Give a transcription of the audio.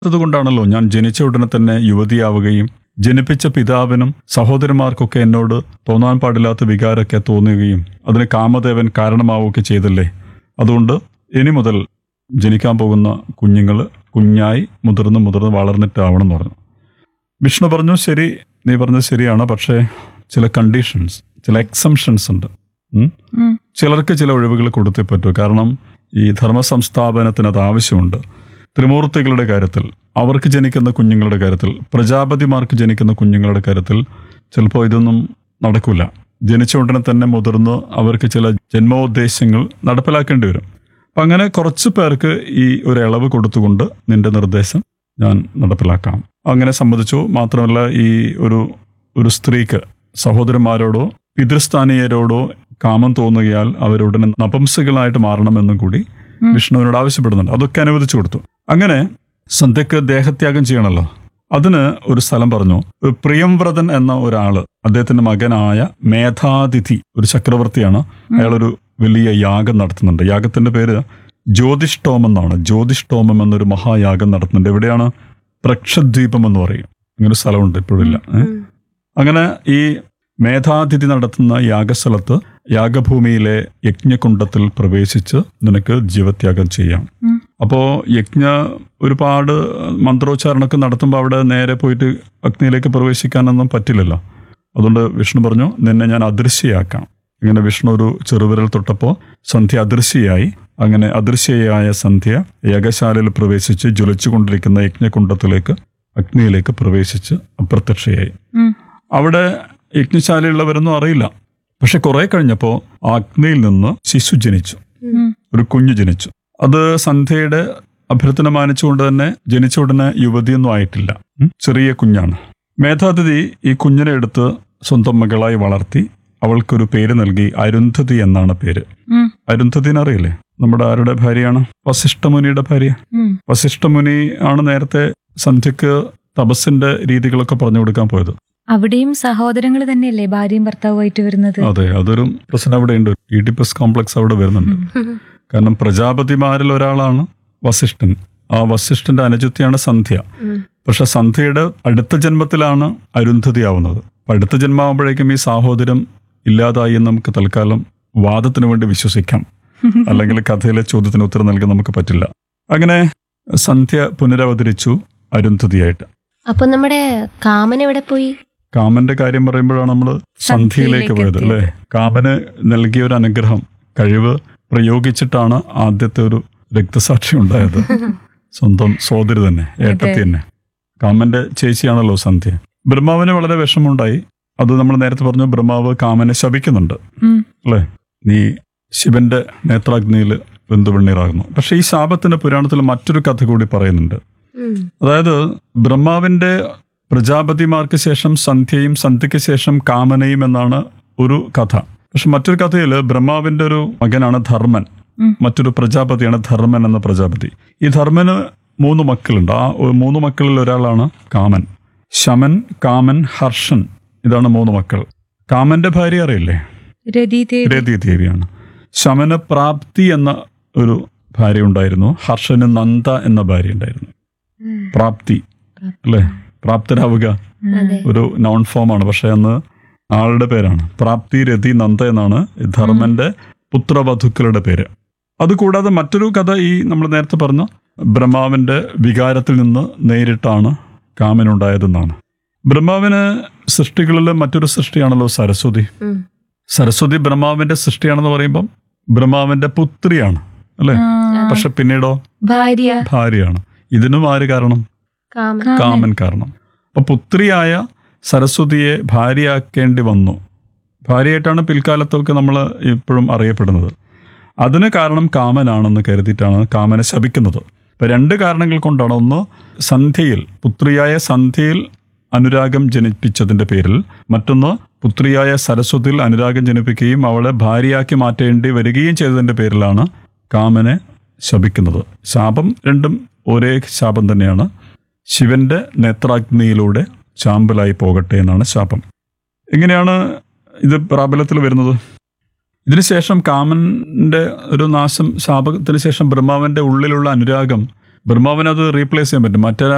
അതുകൊണ്ടാണല്ലോ ഞാൻ ജനിച്ച ഉടനെ തന്നെ യുവതിയാവുകയും ജനിപ്പിച്ച പിതാവിനും സഹോദരന്മാർക്കൊക്കെ എന്നോട് തോന്നാൻ പാടില്ലാത്ത വികാരമൊക്കെ തോന്നുകയും അതിന് കാമദേവൻ കാരണമാവുകയൊക്കെ ചെയ്തല്ലേ അതുകൊണ്ട് ഇനി മുതൽ ജനിക്കാൻ പോകുന്ന കുഞ്ഞുങ്ങൾ കുഞ്ഞായി മുതിർന്ന് മുതിർന്ന് വളർന്നിട്ടാവണം എന്ന് പറഞ്ഞു വിഷ്ണു പറഞ്ഞു ശരി നീ പറഞ്ഞത് ശരിയാണ് പക്ഷേ ചില കണ്ടീഷൻസ് ചില എക്സംഷൻസ് ഉണ്ട് ഉം? ഉം. ചിലർക്ക് ചില ഒഴിവുകൾ കൊടുത്തേ പറ്റൂ കാരണം ഈ ധർമ്മ സംസ്ഥാപനത്തിന് അത് ആവശ്യമുണ്ട് ത്രിമൂർത്തികളുടെ കാര്യത്തിൽ അവർക്ക് ജനിക്കുന്ന കുഞ്ഞുങ്ങളുടെ കാര്യത്തിൽ പ്രജാപതിമാർക്ക് ജനിക്കുന്ന കുഞ്ഞുങ്ങളുടെ കാര്യത്തിൽ ചിലപ്പോൾ ഇതൊന്നും നടക്കില്ല ജനിച്ച ഉടനെ തന്നെ മുതിർന്ന് അവർക്ക് ചില ജന്മോദ്ദേശങ്ങൾ നടപ്പിലാക്കേണ്ടി വരും അപ്പം അങ്ങനെ കുറച്ച് പേർക്ക് ഈ ഒരു ഇളവ് കൊടുത്തുകൊണ്ട് നിന്റെ നിർദ്ദേശം ഞാൻ നടപ്പിലാക്കാം അങ്ങനെ സമ്മതിച്ചു മാത്രമല്ല ഈ ഒരു ഒരു സ്ത്രീക്ക് സഹോദരന്മാരോടോ പിതൃസ്ഥാനീയരോടോ കാമം തോന്നുകയാൽ അവരുടനെ നപംസകളായിട്ട് മാറണമെന്നും കൂടി ഉം. വിഷ്ണുവിനോട് ആവശ്യപ്പെടുന്നുണ്ട് അതൊക്കെ അനുവദിച്ചു കൊടുത്തു അങ്ങനെ സന്ധ്യക്ക് ദേഹത്യാഗം ചെയ്യണമല്ലോ അതിന് ഒരു സ്ഥലം പറഞ്ഞു ഒരു പ്രിയംവ്രതൻ എന്ന ഒരാള് അദ്ദേഹത്തിന്റെ മകനായ മേധാതിഥി ഒരു ചക്രവർത്തിയാണ് അയാളൊരു വലിയ യാഗം നടത്തുന്നുണ്ട് യാഗത്തിന്റെ പേര് ജ്യോതിഷ്ഠോമം എന്നാണ് ജ്യോതിഷ്ഠോമം എന്നൊരു മഹായാഗം നടത്തുന്നുണ്ട് എവിടെയാണ് പ്രക്ഷദ്വീപം എന്ന് പറയും അങ്ങനെ ഒരു സ്ഥലമുണ്ട് ഇപ്പോഴില്ല ഏ? അങ്ങനെ ഈ മേധാതിഥി നടത്തുന്ന യാഗസ്ഥലത്ത് യാഗഭൂമിയിലെ യജ്ഞകുണ്ടത്തിൽ പ്രവേശിച്ച് നിനക്ക് ജീവത്യാഗം ചെയ്യാം ഉം. അപ്പോ യജ്ഞ ഒരുപാട് മന്ത്രോച്ചാരണമൊക്കെ നടത്തുമ്പോൾ അവിടെ നേരെ പോയിട്ട് അഗ്നിയിലേക്ക് പ്രവേശിക്കാനൊന്നും പറ്റില്ലല്ലോ അതുകൊണ്ട് വിഷ്ണു പറഞ്ഞു നിന്നെ ഞാൻ അദൃശ്യയാക്കാം ഇങ്ങനെ വിഷ്ണു ഒരു ചെറുവിരൽ തൊട്ടപ്പോൾ സന്ധ്യ അദൃശ്യയായി അങ്ങനെ അദൃശ്യയായ സന്ധ്യ യാഗശാലയിൽ പ്രവേശിച്ച് ജ്വലിച്ചുകൊണ്ടിരിക്കുന്ന യജ്ഞകുണ്ടത്തിലേക്ക് അഗ്നിയിലേക്ക് പ്രവേശിച്ച് അപ്രത്യക്ഷയായി ഉം. അവിടെ യജ്ഞശാലയുള്ളവരൊന്നും അറിയില്ല പക്ഷെ കുറെ കഴിഞ്ഞപ്പോൾ ആ അഗ്നിയിൽ നിന്ന് ശിശു ജനിച്ചു ഉം. ഒരു കുഞ്ഞു ജനിച്ചു അത് സന്ധ്യയുടെ അഭ്യർത്ഥന മാനിച്ചുകൊണ്ട് തന്നെ ജനിച്ച ഉടനെ യുവതിയൊന്നും ആയിട്ടില്ല ഉം. ചെറിയ കുഞ്ഞാണ് മേധാതിഥി ഈ കുഞ്ഞിനെ എടുത്ത് സ്വന്തം മകളായി വളർത്തി അവൾക്കൊരു പേര് നൽകി അരുന്ധതി എന്നാണ് പേര് ഉം. അരുന്ധതിനെ അറിയില്ലേ നമ്മുടെ ആരുടെ ഭാര്യയാണ് വസിഷ്ഠമുനിയുടെ ഭാര്യ ഉം. വസിഷ്ഠമുനി ആണ് നേരത്തെ സന്ധ്യക്ക് തപസ്സിന്റെ രീതികളൊക്കെ പറഞ്ഞു കൊടുക്കാൻ പോയത് അവിടെയും സഹോദരങ്ങൾ തന്നെയല്ലേ ഭാര്യയും ഭർത്താവുമായിട്ട് വരുന്നത് അതെ അതൊരു പ്രശ്നം അവിടെ ഉണ്ട് ഈഡിപ്പസ് കോംപ്ലക്സ് അവിടെ വരുന്നുണ്ട് കാരണം പ്രജാപതിമാരിൽ ഒരാളാണ് വസിഷ്ഠൻ ആ വസിഷ്ഠന്റെ അനുജത്തിയാണ് സന്ധ്യ പക്ഷെ സന്ധ്യയുടെ അടുത്ത ജന്മത്തിലാണ് അരുന്ധതി ആവുന്നത് അപ്പൊ അടുത്ത ജന്മാവുമ്പോഴേക്കും ഈ സാഹോദര്യം ഇല്ലാതായി എന്ന് നമുക്ക് തൽക്കാലം വാദത്തിന് വേണ്ടി വിശ്വസിക്കാം അല്ലെങ്കിൽ കഥയിലെ ചോദ്യത്തിന് ഉത്തരം നൽകാൻ നമുക്ക് പറ്റില്ല അങ്ങനെ സന്ധ്യ പുനരവതരിച്ചു അരുന്ധതിയായിട്ട് അപ്പൊ നമ്മുടെ കാമൻ എവിടെ പോയി കാമന്റെ കാര്യം പറയുമ്പോഴാണ് നമ്മൾ സന്ധ്യയിലേക്ക് പോയത് സന്ധ്യയിലേക്ക് അല്ലേ കാമന് നൽകിയ ഒരു അനുഗ്രഹം കഴിവ് പ്രയോഗിച്ചിട്ടാണ് ആദ്യത്തെ ഒരു രക്തസാക്ഷി ഉണ്ടായത് സ്വന്തം സോദരി തന്നെ ഏട്ടത്തി തന്നെ കാമന്റെ ചേച്ചിയാണല്ലോ സന്ധ്യ ബ്രഹ്മാവിന് വളരെ വിഷമമുണ്ടായി അത് നമ്മൾ നേരത്തെ പറഞ്ഞു ബ്രഹ്മാവ് കാമനെ ശപിക്കുന്നുണ്ട് ഉം. അല്ലേ നീ ശിവന്റെ നേത്രാഗ്നിയിൽ വെന്തുവെണ്ണീറാകുന്നു പക്ഷെ ഈ ശാപത്തിന്റെ പുരാണത്തിൽ മറ്റൊരു കഥ കൂടി പറയുന്നുണ്ട് അതായത് ബ്രഹ്മാവിന്റെ പ്രജാപതിമാർക്ക് ശേഷം സന്ധ്യയും സന്ധ്യയ്ക്ക് ശേഷം കാമനയും എന്നാണ് ഒരു കഥ പക്ഷെ മറ്റൊരു കഥയിൽ ബ്രഹ്മാവിന്റെ ഒരു മകനാണ് ധർമ്മൻ ഉം. മറ്റൊരു പ്രജാപതിയാണ് ധർമ്മൻ എന്ന പ്രജാപതി ഈ ധർമ്മന് മൂന്ന് മക്കളുണ്ട് ആ ഒ- മൂന്ന് മക്കളിൽ ഒരാളാണ് കാമൻ ശമൻ കാമൻ ഹർഷൻ ഇതാണ് മൂന്ന് മക്കൾ കാമന്റെ ഭാര്യ അറിയില്ലേ രതിദേവി രതി ദേവിയാണ് ശമന് പ്രാപ്തി എന്ന ഒരു ഭാര്യ ഉണ്ടായിരുന്നു ഹർഷന് നന്ദ എന്ന ഭാര്യ ഉണ്ടായിരുന്നു പ്രാപ്തി അല്ലേ പ്രാപ്തരാവുക അതെ ഒരു നോൺ ഫോമാണ് പക്ഷെ അന്ന് ആളുടെ പേരാണ് പ്രാപ്തി രതി നന്ദ എന്നാണ് ഈ ധർമ്മന്റെ പുത്രവധുക്കളുടെ പേര് അതുകൂടാതെ മറ്റൊരു കഥ ഈ നമ്മൾ നേരത്തെ പറഞ്ഞ ബ്രഹ്മാവിന്റെ വികാരത്തിൽ നിന്ന് നേരിട്ടാണ് കാമനുണ്ടായതെന്നാണ് ബ്രഹ്മാവിന് സൃഷ്ടികളിൽ മറ്റൊരു സൃഷ്ടിയാണല്ലോ സരസ്വതി ഉം. സരസ്വതി ബ്രഹ്മാവിന്റെ സൃഷ്ടിയാണെന്ന് പറയുമ്പം ബ്രഹ്മാവിന്റെ പുത്രിയാണ് അല്ലെ ആ, പക്ഷെ പിന്നീടോ ഭാര്യ ഭാര്യയാണ് ഇതിനും ആര് കാരണം കാമൻ കാമൻ. കാമൻ കാരണം അപ്പൊ പുത്രിയായ സരസ്വതിയെ ഭാര്യയാക്കേണ്ടി വന്നു ഭാര്യയായിട്ടാണ് പിൽക്കാലത്തൊക്കെ നമ്മൾ ഇപ്പോഴും അറിയപ്പെടുന്നത് അതിന് കാരണം കാമനാണെന്ന് കരുതിയിട്ടാണ് കാമനെ ശപിക്കുന്നത് ഇപ്പൊ രണ്ട് കാരണങ്ങൾ കൊണ്ടാണ് ഒന്ന് സന്ധ്യയിൽ പുത്രിയായ സന്ധ്യയിൽ അനുരാഗം ജനിപ്പിച്ചതിന്റെ പേരിൽ മറ്റൊന്ന് പുത്രിയായ സരസ്വതിയിൽ അനുരാഗം ജനിപ്പിക്കുകയും അവളെ ഭാര്യയാക്കി മാറ്റേണ്ടി വരികയും ചെയ്തതിന്റെ പേരിലാണ് കാമനെ ശപിക്കുന്നത് ശാപം രണ്ടും ഒരേ ശാപം തന്നെയാണ് ശിവന്റെ നേത്രാഗ്നിയിലൂടെ ചാമ്പലായി പോകട്ടെ എന്നാണ് ശാപം എങ്ങനെയാണ് ഇത് പ്രാബല്യത്തിൽ വരുന്നത് ഇതിനുശേഷം കാമന്റെ ഒരു നാശം ശാപത്തിന് ശേഷം ബ്രഹ്മാവിന്റെ ഉള്ളിലുള്ള അനുരാഗം ബ്രഹ്മാവിന് അത് റീപ്ലേസ് ചെയ്യാൻ പറ്റും മറ്റൊരാ